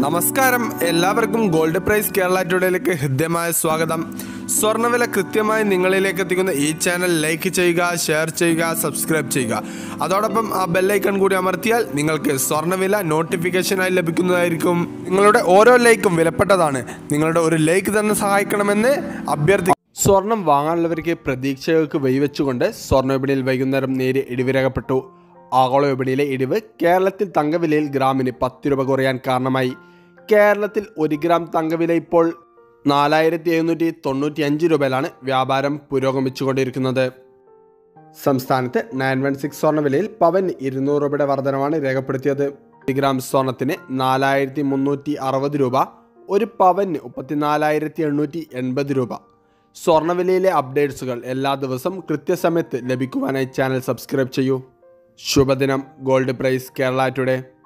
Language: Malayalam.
നമസ്കാരം എല്ലാവർക്കും ഗോൾഡ് പ്രൈസ് കേരള ടുഡേയിലേക്ക് ഹൃദ്യമായ സ്വാഗതം സ്വർണ്ണവില കൃത്യമായി നിങ്ങളിലേക്ക് എത്തിക്കുന്ന ഈ ചാനൽ ലൈക്ക് ചെയ്യുക ഷെയർ ചെയ്യുക സബ്സ്ക്രൈബ് ചെയ്യുക അതോടൊപ്പം ആ ബെല്ലൈക്കൺ കൂടി അമർത്തിയാൽ നിങ്ങൾക്ക് സ്വർണ്ണവില നോട്ടിഫിക്കേഷനായി ലഭിക്കുന്നതായിരിക്കും നിങ്ങളുടെ ഓരോ ലൈക്കും വിലപ്പെട്ടതാണ് നിങ്ങളുടെ ഒരു ലൈക്ക് തന്നെ സഹായിക്കണമെന്ന് അഭ്യർത്ഥി സ്വർണം വാങ്ങാനുള്ളവർക്ക് പ്രതീക്ഷകൾക്ക് വഴിവെച്ചുകൊണ്ട് സ്വർണ്ണ വിപണിയിൽ വൈകുന്നേരം നേരിയ ഇടിവിരകപ്പെട്ടു ആഗോള വിപണിയിലെ ഇടിവ് കേരളത്തിൽ തങ്കവിലയിൽ ഗ്രാമിന് പത്ത് രൂപ കുറയാൻ കാരണമായി കേരളത്തിൽ ഒരു ഗ്രാം തങ്കവില ഇപ്പോൾ നാലായിരത്തി എഴുന്നൂറ്റി തൊണ്ണൂറ്റി അഞ്ച് രൂപയിലാണ് വ്യാപാരം പുരോഗമിച്ചുകൊണ്ടിരിക്കുന്നത് സംസ്ഥാനത്ത് നയൻ വൺ സിക്സ് സ്വർണ്ണവിലയിൽ പവന് ഇരുന്നൂറ് രൂപയുടെ വർധനമാണ് രേഖപ്പെടുത്തിയത് ഒരു ഗ്രാം സ്വർണത്തിന് നാലായിരത്തി മുന്നൂറ്റി അറുപത് രൂപ ഒരു പവന് മുപ്പത്തിനാലായിരത്തി എണ്ണൂറ്റി എൺപത് രൂപ സ്വർണ്ണവിലയിലെ അപ്ഡേറ്റ്സുകൾ എല്ലാ ദിവസവും കൃത്യസമയത്ത് ലഭിക്കുവാനായി ചാനൽ സബ്സ്ക്രൈബ് ചെയ്യൂ ശുഭദിനം ഗോൾഡ് പ്രൈസ് കേരള ടുഡേ